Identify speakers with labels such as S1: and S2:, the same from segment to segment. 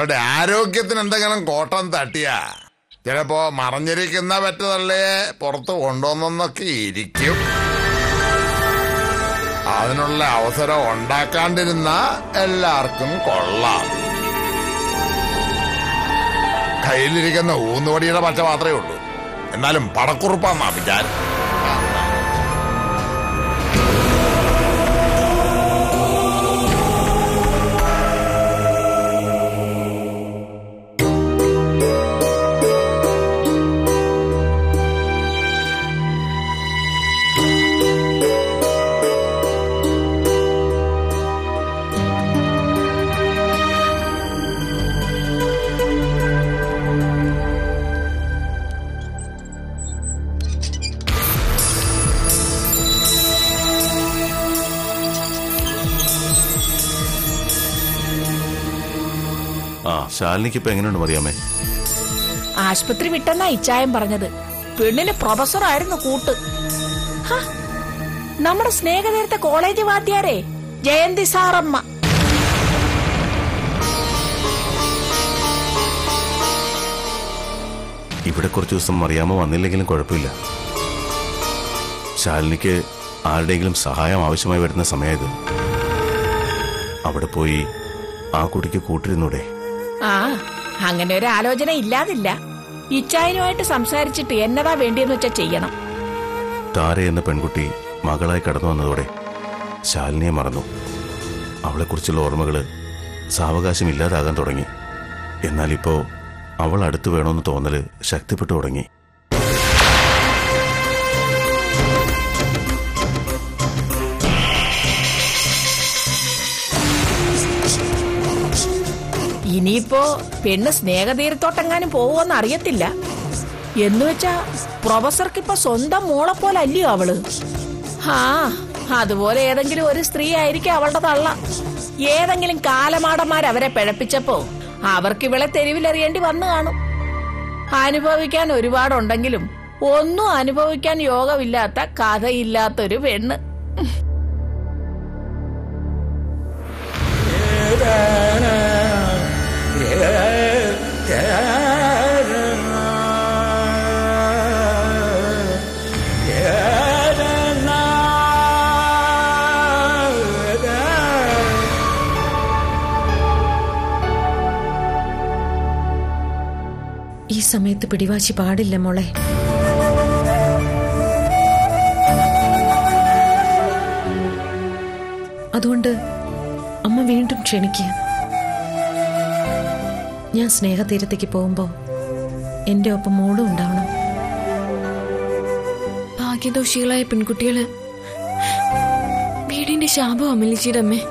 S1: അവരുടെ ആരോഗ്യത്തിന് എന്തെങ്കിലും കോട്ടം തട്ടിയാ ചിലപ്പോ മറഞ്ഞിരിക്കുന്ന പറ്റതള്ളയെ പുറത്ത് കൊണ്ടുവന്നൊക്കെ ഇരിക്കും അതിനുള്ള അവസരം ഉണ്ടാക്കാണ്ടിരുന്ന എല്ലാവർക്കും കൊള്ളാം കയ്യിലിരിക്കുന്ന ഊന്നുവടിയുടെ പച്ച മാത്രമേ ഉള്ളൂ എന്നാലും പടക്കുറുപ്പാന്നാ വിചാരം
S2: ആ ശാലിനിക്ക് ഇപ്പൊ എങ്ങനെയുണ്ട് മറിയാമേ
S3: ആശുപത്രി വിട്ടെന്നാ ഇച്ചായം പറഞ്ഞത് പെണ്ണിന് പ്രൊഫസർ ആയിരുന്നു കൂട്ട് ഹ, നമ്മുടെ സ്നേഹതീരത്തെ കോളേജ് വാദ്യാരേ ജയന്തി സാറമ്മ
S2: ഇവിടെ കുറച്ച് ദിവസം മറിയാമ്മ വന്നില്ലെങ്കിലും കുഴപ്പമില്ല ശാലിനിക്ക് ആരുടെയെങ്കിലും സഹായം ആവശ്യമായി വരുന്ന സമയത്ത് അവിടെ പോയി ആ കുട്ടിക്ക് കൂട്ടിരുന്നൂടെ
S3: ആ അങ്ങനെ ഒരു ആലോചന ഇല്ലാതില്ല ഇച്ചായനുമായിട്ട് സംസാരിച്ചിട്ട് എന്നതാ വേണ്ടിയെന്ന് വെച്ചാ ചെയ്യണം
S2: താര എന്ന പെൺകുട്ടി മകളായി കടന്നു വന്നതോടെ ശാലിനിയെ മറന്നു അവളെക്കുറിച്ചുള്ള ഓർമ്മകള് സാവകാശം ഇല്ലാതാകാൻ തുടങ്ങി എന്നാൽ ഇപ്പോ അവൾ അടുത്ത് വേണമെന്ന് തോന്നല് ശക്തിപ്പെട്ടു തുടങ്ങി
S3: ഇനിയിപ്പോ പെണ്ണ് സ്നേഹതീരത്തോട്ടെങ്ങാനും പോവുമെന്ന് അറിയത്തില്ല എന്നുവെച്ചാ പ്രൊഫസർക്ക് ഇപ്പൊ സ്വന്തം മോളെ പോലെ അല്ലയോ അവള് ആ അതുപോലെ ഏതെങ്കിലും ഒരു സ്ത്രീ ആയിരിക്കും അവളുടെ തള്ള ഏതെങ്കിലും കാലമാടന്മാർ അവരെ പിഴപ്പിച്ചപ്പോ അവർക്ക് ഇവളെ തെരുവിലെറിയേണ്ടി വന്നു കാണും അനുഭവിക്കാൻ ഒരുപാടുണ്ടെങ്കിലും ഒന്നും അനുഭവിക്കാൻ യോഗമില്ലാത്ത കഥയില്ലാത്തൊരു പെണ്ണ്
S4: ഈ സമയത്ത് പിടിവാശി പാടില്ല മോളെ അതുകൊണ്ട് അമ്മ വീണ്ടും ക്ഷണിക്കുക ഞാൻ സ്നേഹതീരത്തേക്ക് പോകുമ്പോ എന്റെ ഒപ്പം മോളും ഉണ്ടാവണം
S5: ഭാഗ്യദോഷികളായ പെൺകുട്ടികള് വീടിന്റെ ശാപം അമലിച്ചിയുടെ അമ്മേ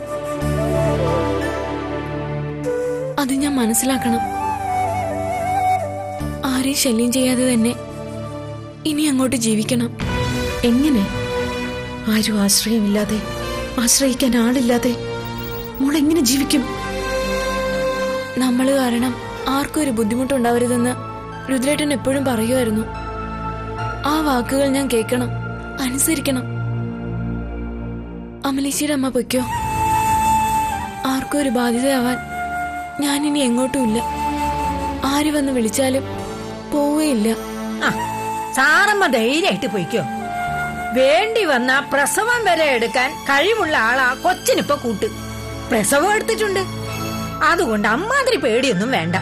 S5: അത് ഞാൻ മനസ്സിലാക്കണം ആരെയും ശല്യം ചെയ്യാതെ തന്നെ ഇനി അങ്ങോട്ട് ജീവിക്കണം
S4: എങ്ങനെ ആരും ആശ്രയമില്ലാതെ ആശ്രയിക്കാൻ ആളില്ലാതെ മോൾ എങ്ങനെ ജീവിക്കും
S5: നമ്മൾ കാരണം ആർക്കും ഒരു ബുദ്ധിമുട്ടുണ്ടാവരുതെന്ന് രുദ്രേട്ടൻ എപ്പോഴും പറയുമായിരുന്നു ആ വാക്കുകൾ ഞാൻ കേൾക്കണം അനുസരിക്കണം അമലേച്ചിയുടെ അമ്മ പൊയ്ക്കോ ആർക്കും ഒരു ബാധ്യതയാവാൻ ഞാനിനി എങ്ങോട്ടുമില്ല ആര് വന്ന് വിളിച്ചാലും പോവുകയില്ല
S6: ആ സാറമ്മ ധൈര്യമായിട്ട് പൊയ്ക്കോ വേണ്ടി വന്ന പ്രസവം വരെ എടുക്കാൻ കഴിവുള്ള ആളാ കൊച്ചിനിപ്പൊ കൂട്ട് പ്രസവം എടുത്തിട്ടുണ്ട് അതുകൊണ്ട് അമ്മാതിരി പേടിയൊന്നും വേണ്ട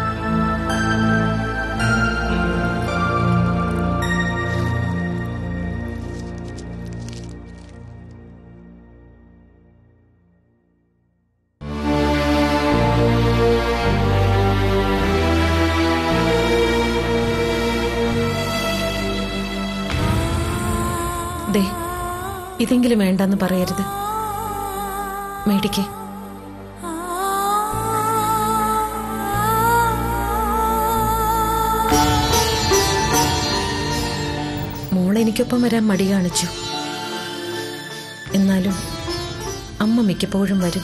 S4: ദേ ഇതെങ്കിലും വേണ്ടെന്ന് പറയരുത് മേടിക്കേ മോൾ എനിക്കൊപ്പം വരാൻ മടി കാണിച്ചു എന്നാലും അമ്മ മിക്കപ്പോഴും വരും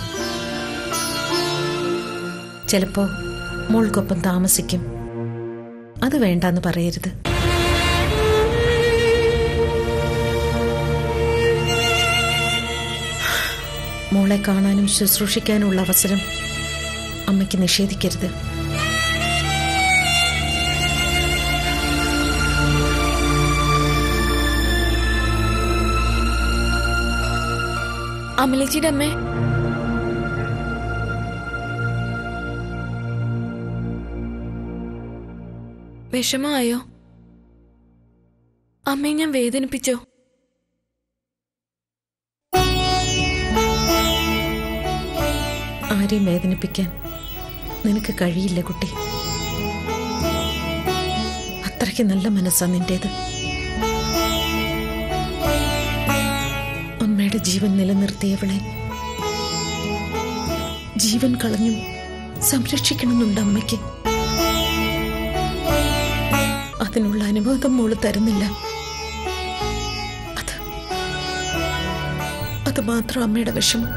S4: ചിലപ്പോ മോൾക്കൊപ്പം താമസിക്കും അത് വേണ്ടാന്ന് പറയരുത് മോളെ കാണാനും ശുശ്രൂഷിക്കാനുള്ള അവസരം അമ്മയ്ക്ക് നിഷേധിക്കരുത്
S5: അമലച്ചിയുടെ അമ്മേ വിഷമമായോ അമ്മയെ ഞാൻ വേദനിപ്പിച്ചോ
S4: ആരെയും വേദനിപ്പിക്കാൻ നിനക്ക് കഴിയില്ല കുട്ടി അത്രയ്ക്ക് നല്ല മനസ്സാ നിന്റേത് അമ്മയുടെ ജീവൻ നിലനിർത്തിയവളെ ജീവൻ കളഞ്ഞും സംരക്ഷിക്കണമെന്നുണ്ട് അമ്മയ്ക്ക് അതിനുള്ള അനുവാദം മോള് തരുന്നില്ല അത് അത് മാത്രം അമ്മയുടെ വിഷമം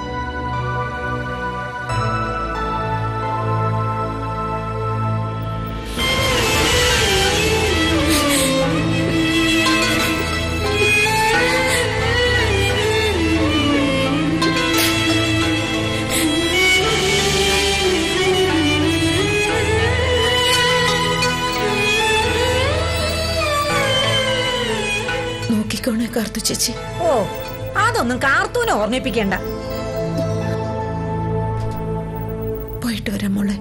S4: നോക്കിക്കോണേ കാർത്തു ചേച്ചി
S6: ഓ അതൊന്നും കാർത്തൂനെ ഓർമ്മിപ്പിക്കണ്ട
S4: പോയിട്ട് വരാം മോളെ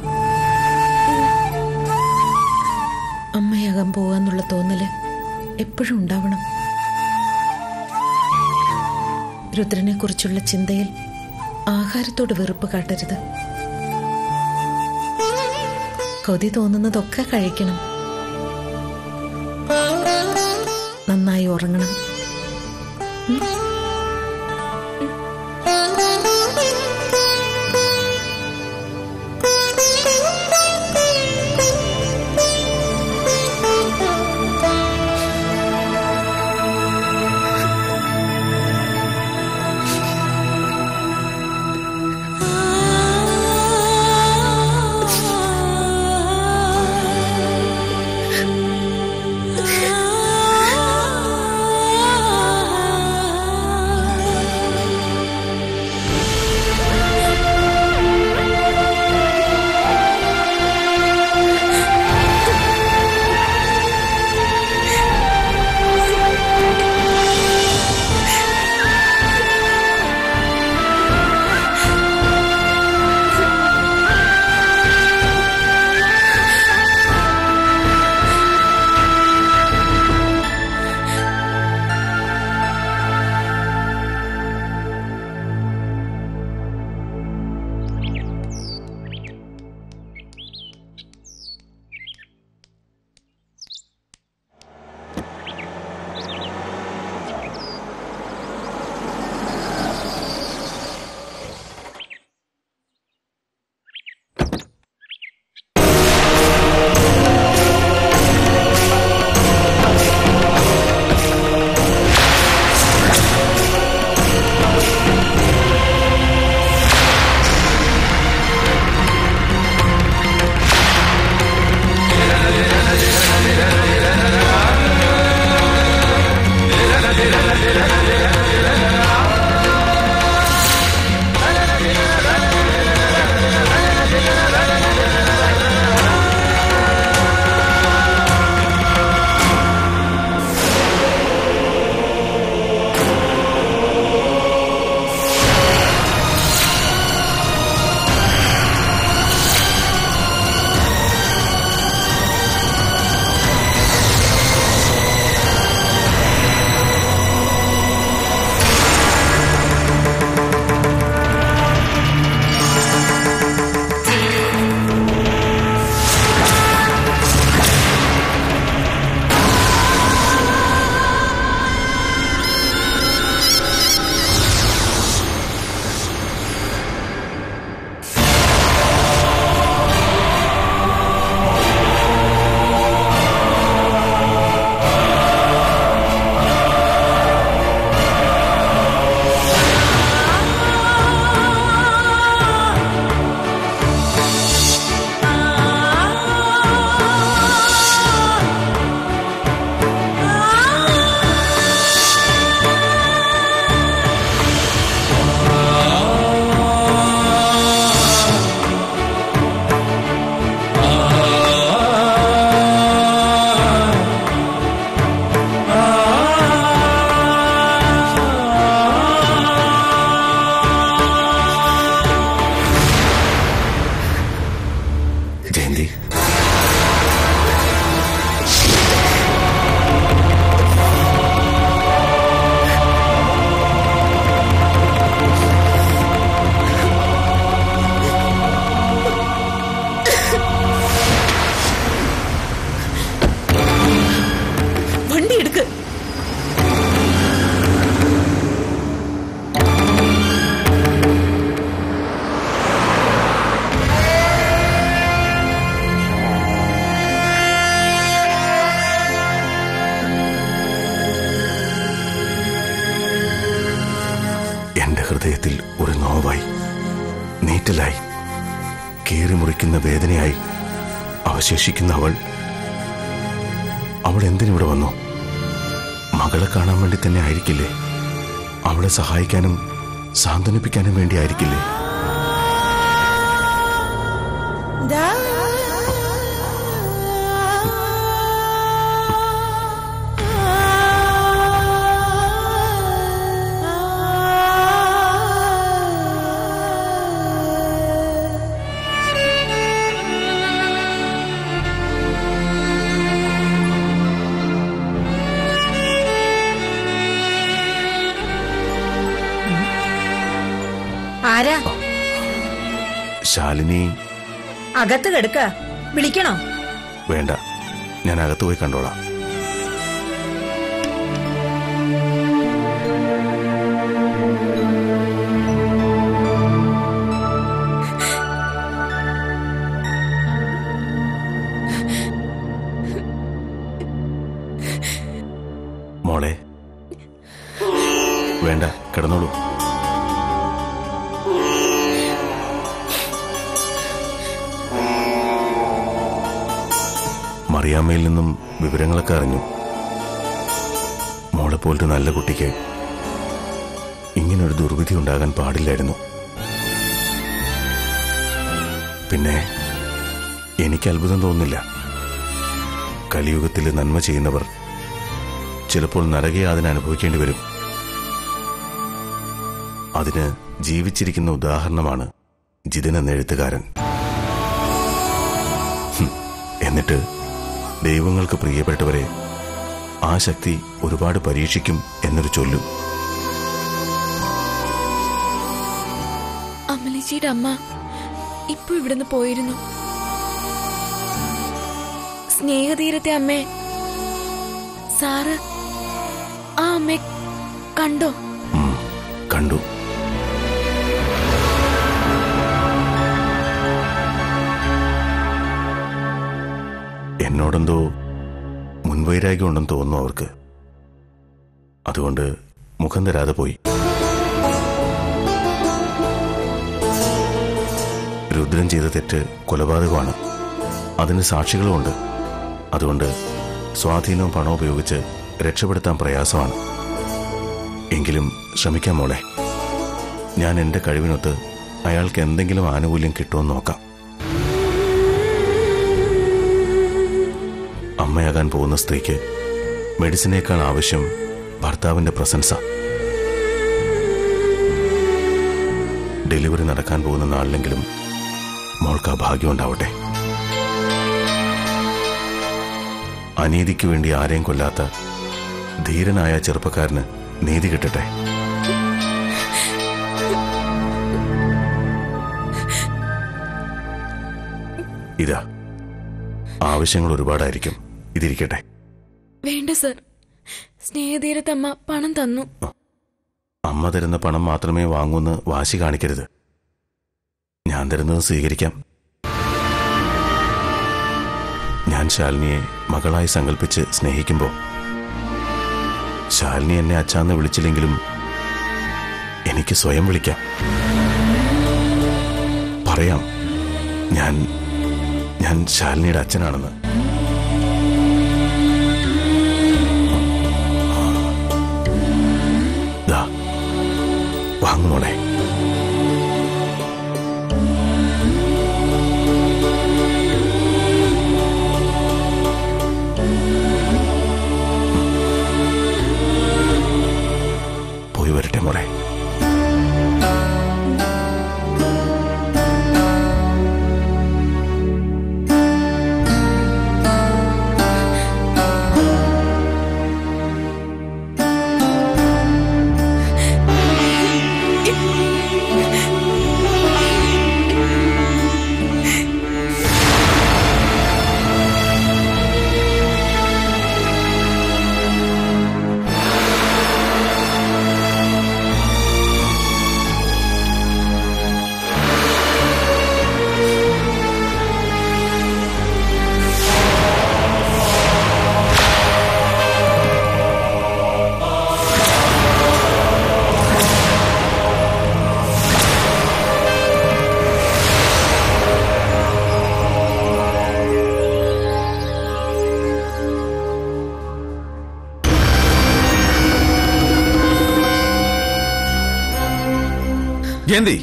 S4: അമ്മയാകാൻ പോവാന്നുള്ള തോന്നല് എപ്പോഴും ഉണ്ടാവണം രുദ്രനെ കുറിച്ചുള്ള ചിന്തയിൽ ആഹാരത്തോട് വെറുപ്പ് കാട്ടരുത് കൊതി തോന്നുന്നതൊക്കെ കഴിക്കണം നന്നായി ഉറങ്ങണം
S5: ആ
S2: ഹൃദയത്തിൽ ഒരു നോവായി നീറ്റലായി കീറി മുറിക്കുന്ന വേദനയായി അവശേഷിക്കുന്ന അവൾ അവൾ എന്തിനിവിടെ വന്നു മകളെ കാണാൻ വേണ്ടി തന്നെ ആയിരിക്കില്ലേ അവളെ സഹായിക്കാനും സാന്ത്വനിപ്പിക്കാനും വേണ്ടി ആയിരിക്കില്ലേ
S6: ആരാ
S2: ശാലിനി
S6: അകത്ത് കിടക്ക വിളിക്കണോ
S2: വേണ്ട ഞാൻ അകത്ത് പോയി കണ്ടോളാം മോളെ വേണ്ട കിടന്നോളൂ മറിയാമ്മയിൽ നിന്നും വിവരങ്ങളൊക്കെ അറിഞ്ഞു മോളെ പോലൊരു നല്ല കുട്ടിക്ക് ഇങ്ങനൊരു ദുർവിധി ഉണ്ടാകാൻ പാടില്ലായിരുന്നു പിന്നെ എനിക്ക് അത്ഭുതം തോന്നുന്നില്ല കലിയുഗത്തിൽ നന്മ ചെയ്യുന്നവർ ചിലപ്പോൾ നരകയാതന അനുഭവിക്കേണ്ടി വരും അതിന് ജീവിച്ചിരിക്കുന്ന ഉദാഹരണമാണ് ജിതിൻ എന്ന എഴുത്തുകാരൻ ഹും, എന്നിട്ട് ദൈവങ്ങൾക്ക് പ്രിയപ്പെട്ടവരെ ആ ശക്തി ഒരുപാട് പരീക്ഷിക്കും എന്നൊരു ചൊല്ലും
S5: അമലിജിയുടെ അമ്മ ഇപ്പൊ ഇവിടുന്ന് പോയിരുന്നു സ്നേഹതീരത്തെ അമ്മേ സാറ് ആ അമ്മയെ കണ്ടോ
S2: ഉം, കണ്ടു എന്നോടെന്തോ മുൻവൈരാഗ്യം ഉണ്ടെന്ന് തോന്നുന്നു അവർക്ക് അതുകൊണ്ട് മുഖം തരാതെ പോയി രുദ്രൻ ചെയ്ത തെറ്റ് കൊലപാതകമാണ് അതിന് സാക്ഷികളുമുണ്ട് അതുകൊണ്ട് സ്വാധീനവും പണവും ഉപയോഗിച്ച് രക്ഷപ്പെടുത്താൻ പ്രയാസമാണ് എങ്കിലും ശ്രമിക്കാം മോളെ ഞാൻ എൻ്റെ കഴിവിനൊത്ത് അയാൾക്ക് എന്തെങ്കിലും ആനുകൂല്യം കിട്ടുമെന്ന് നോക്കാം അമ്മയാകാൻ പോകുന്ന സ്ത്രീക്ക് മെഡിസിനേക്കാൾ ആവശ്യം ഭർത്താവിന്റെ പ്രസൻസാ ഡെലിവറി നടക്കാൻ പോകുന്ന നാളിലെങ്കിലും മോൾക്ക് ആ ഭാഗ്യം ഉണ്ടാവട്ടെ അനീതിക്ക് വേണ്ടി ആരെയും കൊല്ലാത്ത ധീരനായ ചെറുപ്പക്കാരന് നീതി കിട്ടട്ടെ ഇതാ ആവശ്യങ്ങൾ ഒരുപാടായിരിക്കും ഇതിരിക്കട്ടെ
S5: വേണ്ട സർ സ്നേഹതീരത്തെ അമ്മ പണം തന്നു
S2: അമ്മ തരുന്ന പണം മാത്രമേ വാങ്ങൂന്ന് വാശി കാണിക്കരുത് ഞാൻ തരുന്നത് സ്വീകരിക്കാം ഞാൻ ശാലിനിയെ മകളായി സങ്കല്പിച്ച് സ്നേഹിക്കുമ്പോൾ ശാലിനി എന്നെ അച്ഛാന്ന് വിളിച്ചില്ലെങ്കിലും എനിക്ക് സ്വയം വിളിക്കാം പറയാം ഞാൻ ഞാൻ ശാലിനിയുടെ അച്ഛനാണെന്ന് ദാ വാങ്ങുമോളെ പോയി വരട്ടെ മോളെ ജയന്തി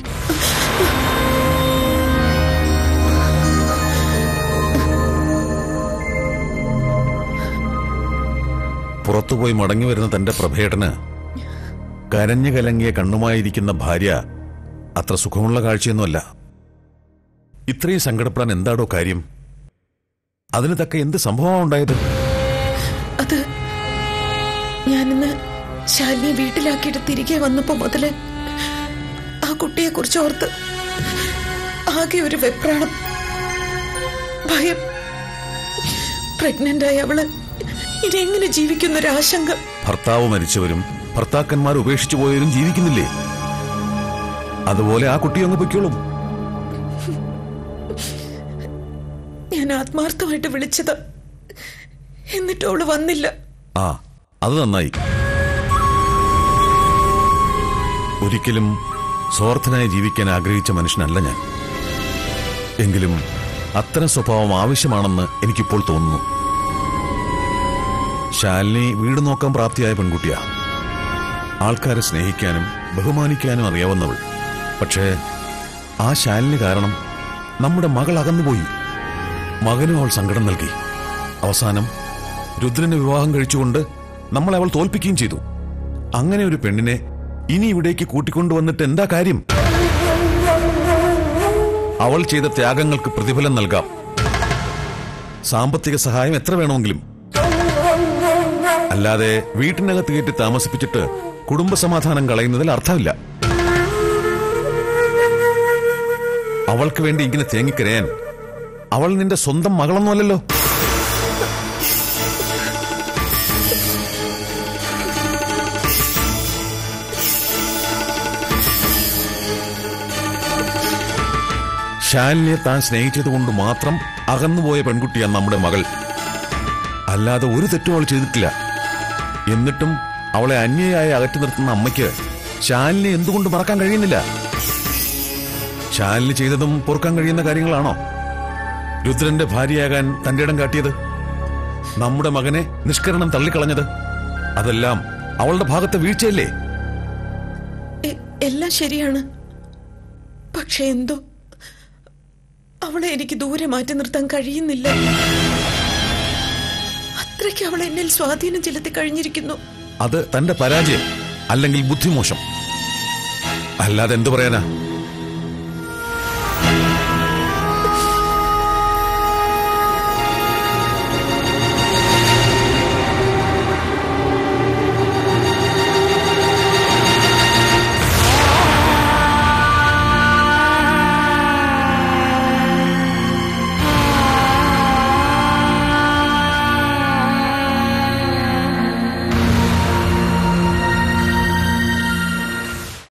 S2: പുറത്തുപോയി മടങ്ങി വരുന്ന തന്റെ പ്രഭേട്ടന് കരഞ്ഞു കലങ്ങിയ കണ്ണുമായിരിക്കുന്ന ഭാര്യ അത്ര സുഖമുള്ള കാഴ്ചയൊന്നുമല്ല ഇത്രയും സങ്കടപ്പെടാൻ എന്താടോ കാര്യം അതിന് തക്ക എന്ത് സംഭവമാണ് ഉണ്ടായത്
S4: അത് ഞാനിന്ന് ശാലിനെ വീട്ടിലാക്കിയിട്ട് തിരികെ വന്നപ്പോ മുതല് ആ കുട്ടിയെ കുറിച്ച് ഓർത്ത് ആകെ ഒരു വെപ്രാണം ഭയം പ്രഗ്നന്റ് ആയ അവള് ഇനി എങ്ങനെ ജീവിക്കുന്നൊരാശങ്ക
S2: ഭർത്താവ് മരിച്ചവരും ഭർത്താക്കന്മാർ ഉപേക്ഷിച്ചു പോയവരും ജീവിക്കുന്നില്ലേ അതുപോലെ ആ കുട്ടി അങ്ങ് പൊയ്ക്കോളും
S4: ഞാൻ ആത്മാർത്ഥമായിട്ട് വിളിച്ചത് എന്നിട്ട് അവള് വന്നില്ല
S2: ആ അത് നന്നായി ഒരിക്കലും സ്വാർത്ഥനായി ജീവിക്കാൻ ആഗ്രഹിച്ച മനുഷ്യനല്ല ഞാൻ എങ്കിലും അത്തരം സ്വഭാവം ആവശ്യമാണെന്ന് എനിക്കിപ്പോൾ തോന്നുന്നു ശാലിനി വീട് നോക്കാൻ പ്രാപ്തിയായ പെൺകുട്ടിയാ ആൾക്കാരെ സ്നേഹിക്കാനും ബഹുമാനിക്കാനും അറിയാവുന്നവൾ പക്ഷേ ആ ശാലിനി കാരണം നമ്മുടെ മകൾ അകന്നുപോയി മകനും അവൾ സങ്കടം നൽകി അവസാനം രുദ്രനെ വിവാഹം കഴിച്ചുകൊണ്ട് നമ്മളെ അവൾ തോൽപ്പിക്കുകയും ചെയ്തു അങ്ങനെ ഒരു പെണ്ണിനെ ഇനി ഇവിടേക്ക് കൂട്ടിക്കൊണ്ടുവന്നിട്ട് എന്താ കാര്യം അവൾ ചെയ്ത ത്യാഗങ്ങൾക്ക് പ്രതിഫലം നൽകാം സാമ്പത്തിക സഹായം എത്ര വേണമെങ്കിലും അല്ലാതെ വീട്ടിനകത്ത് കയറ്റി താമസിപ്പിച്ചിട്ട് കുടുംബസമാധാനം കളയുന്നതിൽ അർത്ഥമില്ല അവൾക്ക് വേണ്ടി ഇങ്ങനെ തേങ്ങിക്കരയാൻ അവൾ നിന്റെ സ്വന്തം മകളൊന്നുമല്ലല്ലോ ശാലിനെ താൻ സ്നേഹിച്ചതുകൊണ്ട് മാത്രം അകന്നുപോയ പെൺകുട്ടിയാണ് നമ്മുടെ മകൾ അല്ലാതെ ഒരു തെറ്റും അവൾ ചെയ്തിട്ടില്ല എന്നിട്ടും അവളെ അന്യയായി അകറ്റി നിർത്തുന്ന അമ്മയ്ക്ക് ശാലിനെ എന്തുകൊണ്ട് മറക്കാൻ കഴിയുന്നില്ല ശാലിനി ചെയ്തതും പൊറുക്കാൻ കഴിയുന്ന കാര്യങ്ങളാണോ രുദ്രന്റെ ഭാര്യയാകാൻ തന്റെ ഇടം കാട്ടിയത് നമ്മുടെ മകനെ നിഷ്കരണം തള്ളിക്കളഞ്ഞത് അതെല്ലാം അവളുടെ ഭാഗത്തെ വീഴ്ചയല്ലേ
S4: എ- എല്ലാം ശരിയാണ് പക്ഷെ എന്തോ അവളെ എനിക്ക് ദൂരെ മാറ്റി നിർത്താൻ കഴിയുന്നില്ല അത്രയ്ക്ക് അവൾ എന്നിൽ സ്വാധീനം ചെലുത്തി കഴിഞ്ഞിരിക്കുന്നു
S2: അത് തന്റെ പരാജയം അല്ലെങ്കിൽ ബുദ്ധിമോശം അല്ലാതെ എന്തു പറയാനാ